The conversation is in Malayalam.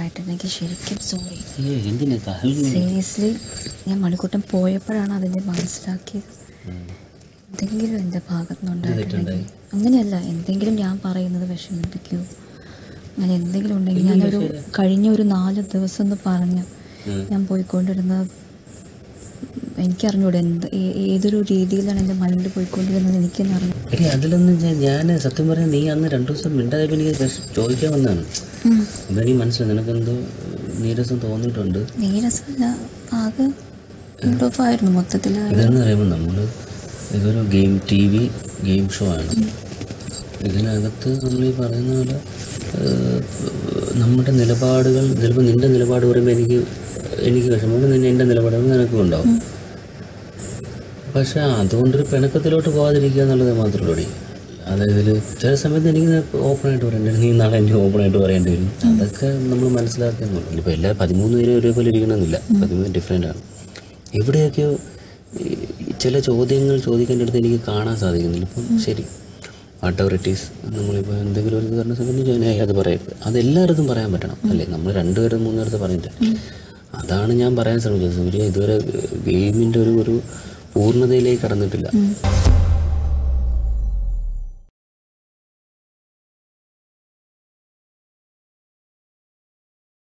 ആയിട്ടുണ്ടെങ്കിൽ ശരിക്കും സോറി ഏ എന്തിനാ കരയുന്നു? സീരിയസ്ലി ഞാൻ മണിക്കൂട്ടം പോയപ്പോഴാണ് അതിനെ മനസ്സിലാക്കിയത് എന്തെങ്കിലും എൻ്റെ ഭാഗത്തു നിന്നുണ്ടായിട്ടുണ്ടെങ്കിൽ അങ്ങനെയല്ല എന്തെങ്കിലും ഞാൻ പറയുന്നത് വിഷമിപ്പിക്കൂ അങ്ങനെ എന്തെങ്കിലും ഉണ്ടെങ്കിൽ ഞാനൊരു കഴിഞ്ഞ ഒരു നാല് ദിവസം എന്ന് പറഞ്ഞ് ഞാൻ പോയിക്കൊണ്ടിരുന്ന എനിക്കറിഞ്ഞൂടെ എന്ത് ഏ- ഏതൊരു രീതിയിലാണ് എൻ്റെ മൈൻഡ് പോയിക്കൊണ്ടിരുന്നത് എനിക്ക് തന്നെ അറിഞ്ഞു എടി അതിലൊന്നും ഞാൻ ഞാൻ സത്യം പറയാൻ നീ അന്ന് രണ്ടു ദിവസം മിണ്ടായപ്പോൾ എനിക്ക് വിഷ- ചോദിക്കാൻ വന്നതാണ് അപ്പം എനിക്ക് മനസ്സിലായി നിനക്കെന്തോ നീരസം തോന്നിയിട്ടുണ്ട് നീരസല്ല ആകെ മൂഡ് ഓഫ് ആയിരുന്നു മൊത്തത്തിൽ ഇതെന്ന് പറയുമ്പോൾ നമ്മൾ ഇതൊരു game T V game show ആണ് ഇതിനകത്ത് നമ്മൾ ഈ പറയുന്ന പോലെ ഏഹ്, നമ്മുടെ നിലപാടുകൾ ചിലപ്പോൾ നിൻ്റെ നിലപാട് പറയുമ്പോൾ എനിക്ക് എനിക്ക് വിഷമമുണ്ട് നിന്നെ എൻ്റെ നിലപാടുകൾ നിനക്കും ഉണ്ടാവും പക്ഷെ അതുകൊണ്ടൊരു പിണക്കത്തിലോട്ട് പോകാതിരിക്കുക എന്നുള്ളത് മാത്രമേ ഉള്ളൂ അതായത് ഇതിൽ ചില സമയത്ത് എനിക്ക് ഓപ്പണായിട്ട് പറയേണ്ടി വരും നീ നാളെ എനിക്ക് ഓപ്പണായിട്ട് പറയേണ്ടി വരും അതൊക്കെ നമ്മൾ മനസ്സിലാക്കുന്നുള്ളൂ ഇപ്പോൾ എല്ലാ പതിമൂന്ന് പേരും ഒരേപോലെ ഇരിക്കണമെന്നില്ല പതിമൂന്ന് ഡിഫറെൻ്റ് ആണ് എവിടെയൊക്കെയോ ഈ ചില ചോദ്യങ്ങൾ ചോദിക്കേണ്ട എനിക്ക് കാണാൻ സാധിക്കുന്നില്ല ഇപ്പം ശരി വാട്ട് എവർ ഇറ്റ് ഈസ് നമ്മളിപ്പോൾ എന്തെങ്കിലും ഒരു പറഞ്ഞ സമയത്ത് ഞാൻ "ഏയ് അത് പറയരുത് അത് എല്ലായിടത്തും പറയാൻ പറ്റണം അല്ലേ നമ്മൾ രണ്ടുപേരും മൂന്നുപേരത്ത് പറഞ്ഞിട്ട് അതാണ് ഞാൻ പറയാൻ ശ്രമിച്ചത് സൂര്യ ഇതുവരെ ഗെയിമിൻ്റെ ഒരു ഒരു പൂർണ്ണതയിലേക്ക് കടന്നിട്ടില്ല